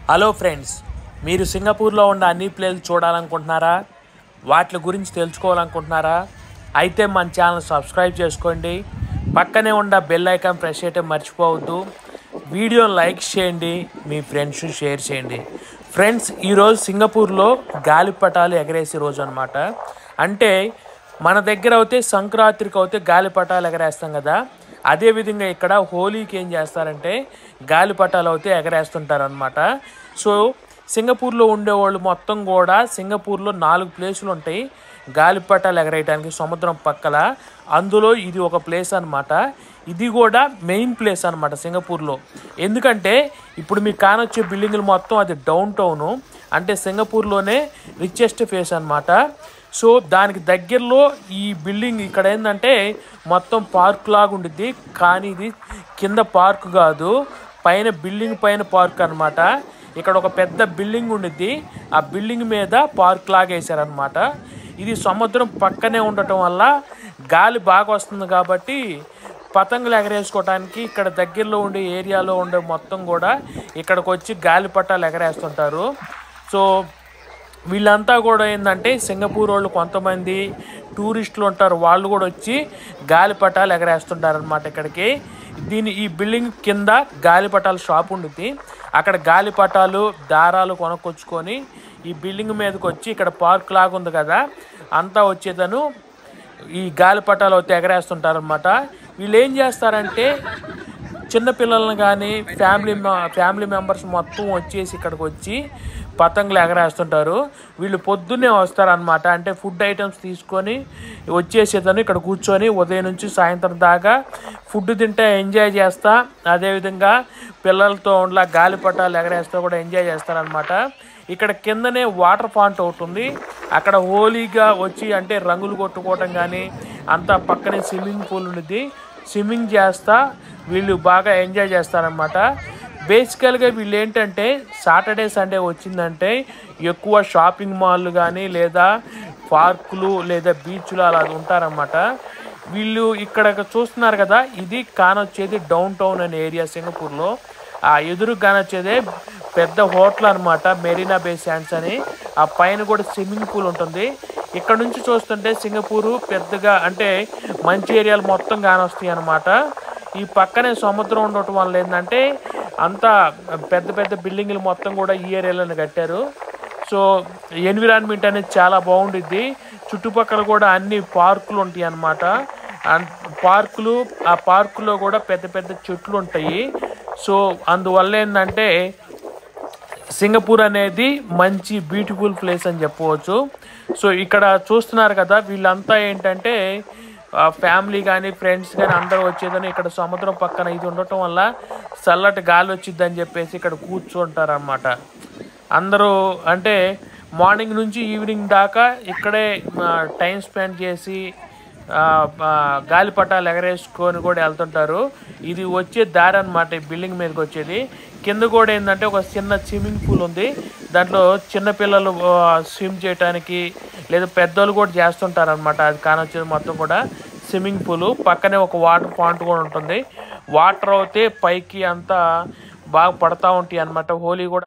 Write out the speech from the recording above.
hello friends మీరు సింగపూర్లో ఉన్న అన్ని ప్లేస్లు చూడాలనుకుంటున్నారా వాటి గురించి తెలుసుకోవాలనుకుంటున్నారా అయితే మన ఛానల్ సబ్స్క్రైబ్ చేసుకోండి పక్కనే ఉన్న బెల్ ఐకాన్ ప్రెస్ చేయటం మర్చిపోవద్దు వీడియో లైక్ చేయండి మీ ఫ్రెండ్స్ షేర్ చేయండి ఫ్రెండ్స్ ఈరోజు సింగపూర్లో గాలిపటాలు ఎగరేసే రోజు అనమాట అంటే మన దగ్గర అయితే సంక్రాంతికి అయితే గాలిపటాలు ఎగరేస్తాం కదా అదేవిధంగా ఇక్కడ హోలీకి ఏం చేస్తారంటే గాలిపటాలు అయితే ఎగరేస్తుంటారు అనమాట సో సింగపూర్లో ఉండేవాళ్ళు మొత్తం కూడా సింగపూర్లో నాలుగు ప్లేసులు ఉంటాయి గాలిపటాలు ఎగరేయడానికి సముద్రం పక్కల అందులో ఇది ఒక ప్లేస్ అన్నమాట ఇది కూడా మెయిన్ ప్లేస్ అన్నమాట సింగపూర్లో ఎందుకంటే ఇప్పుడు మీకు కానొచ్చే బిల్డింగులు మొత్తం అది డౌన్ టౌను అంటే సింగపూర్లోనే రిచెస్ట్ ఫేస్ అన్నమాట సో దానికి దగ్గరలో ఈ బిల్డింగ్ ఇక్కడ ఏంటంటే మొత్తం పార్క్ లాగా ఉండిద్ది కానీ ఇది కింద పార్క్ కాదు పైన బిల్డింగ్ పైన పార్క్ అన్నమాట ఇక్కడ ఒక పెద్ద బిల్డింగ్ ఉండిద్ది ఆ బిల్డింగ్ మీద పార్క్ లాగా వేసారనమాట ఇది సముద్రం పక్కనే ఉండటం వల్ల గాలి బాగా వస్తుంది కాబట్టి పతంగులు ఎగరేసుకోవడానికి ఇక్కడ దగ్గరలో ఉండే ఏరియాలో ఉండే మొత్తం కూడా ఇక్కడికి వచ్చి గాలిపటాలు ఎగరేస్తుంటారు సో వీళ్ళంతా కూడా ఏంటంటే సింగపూర్ వాళ్ళు కొంతమంది టూరిస్టులు ఉంటారు వాళ్ళు కూడా వచ్చి గాలిపటాలు ఎగరేస్తుంటారు అనమాట ఇక్కడికి దీని ఈ బిల్డింగ్ కింద గాలిపటాల షాప్ ఉండిద్ది అక్కడ గాలిపటాలు దారాలు కొనుక్కొచ్చుకొని ఈ బిల్డింగ్ మీదకి వచ్చి ఇక్కడ పార్క్ లాగా ఉంది కదా అంతా వచ్చేదను ఈ గాలిపటాలు అయితే ఎగరేస్తుంటారు అనమాట వీళ్ళు ఏం చేస్తారంటే చిన్న పిల్లల్ని కానీ ఫ్యామిలీ మె- ఫ్యామిలీ మెంబర్స్ మొత్తం వచ్చేసి ఇక్కడికి వచ్చి పతంగులు ఎగరేస్తుంటారు వీళ్ళు పొద్దున్నే వస్తారనమాట అంటే ఫుడ్ ఐటమ్స్ తీసుకొని వచ్చేసేదని ఇక్కడ కూర్చొని ఉదయం నుంచి సాయంత్రం దాకా ఫుడ్ తింటే ఎంజాయ్ చేస్తా అదేవిధంగా పిల్లలతో ఉండ గాలిపటాలు ఎగరేస్తూ కూడా ఎంజాయ్ చేస్తారనమాట ఇక్కడ కిందనే వాటర్ ఫాంట్ ఒకటి ఉంది అక్కడ హోలీగా వచ్చి అంటే రంగులు కొట్టుకోవటం కానీ అంతా పక్కనే స్విమ్మింగ్ పూల్ ఉంది స్విమ్మింగ్ చేస్తా వీళ్ళు బాగా ఎంజాయ్ చేస్తారనమాట బేసికల్గా వీళ్ళు ఏంటంటే సాటర్డే సండే వచ్చిందంటే ఎక్కువ షాపింగ్ మాల్లు కానీ లేదా పార్కులు లేదా బీచ్లు అలా ఉంటారన్నమాట వీళ్ళు ఇక్కడ చూస్తున్నారు కదా ఇది కానొచ్చేది డౌన్ టౌన్ అనే ఏరియా సింగపూర్లో ఆ ఎదురు కానొచ్చేదే పెద్ద హోటల్ అనమాట మెరీనా బే శాండ్స్ అని ఆ పైన కూడా స్విమ్మింగ్ పూల్ ఉంటుంది ఇక్కడ నుంచి చూస్తుంటే సింగపూరు పెద్దగా అంటే మంచి ఏరియాలు మొత్తం కానొస్తాయి అనమాట ఈ పక్కనే సముద్రం ఉండటం వల్ల ఏంటంటే అంతా పెద్ద పెద్ద బిల్డింగ్లు మొత్తం కూడా ఈ ఏరియాలోనే కట్టారు సో ఎన్విరాన్మెంట్ అనేది చాలా బాగుండిద్ది చుట్టుపక్కల కూడా అన్ని పార్కులు ఉంటాయి అన్నమాట అన్- పార్కులు ఆ పార్కులో కూడా పెద్ద పెద్ద చెట్లు ఉంటాయి సో అందువల్ల ఏంటంటే సింగపూర్ అనేది మంచి బ్యూటిఫుల్ ప్లేస్ అని చెప్పవచ్చు సో ఇక్కడ చూస్తున్నారు కదా వీళ్ళంతా ఏంటంటే ఫ్యామిలీ కానీ ఫ్రెండ్స్ కానీ అందరూ వచ్చేదని ఇక్కడ సముద్రం పక్కన ఇది ఉండటం వల్ల చల్లటి గాలి వచ్చిద్దని చెప్పేసి ఇక్కడ కూర్చుంటారు అనమాట అందరూ అంటే మార్నింగ్ నుంచి ఈవినింగ్ దాకా ఇక్కడే టైం స్పెండ్ చేసి ఆ, ఆ, గాలిపటాలు ఎగరేసుకొని కూడా వెళ్తుంటారు ఇది వచ్చే దారి అనమాట ఈ బిల్డింగ్ మీదకి వచ్చేది కింద కూడా ఏంటంటే ఒక చిన్న స్విమ్మింగ్ పూల్ ఉంది దాంట్లో చిన్న పిల్లలు స్విమ్ చేయడానికి లేదా పెద్దోళ్ళు కూడా చేస్తుంటారు అనమాట అది కానొచ్చేది మొత్తం కూడా స్విమ్మింగ్ పూల్ పక్కనే ఒక వాటర్ పాయింట్ కూడా ఉంటుంది వాటర్ అయితే పైకి అంతా బాగా పడతా ఉంటాయి అనమాట హోలీ కూడా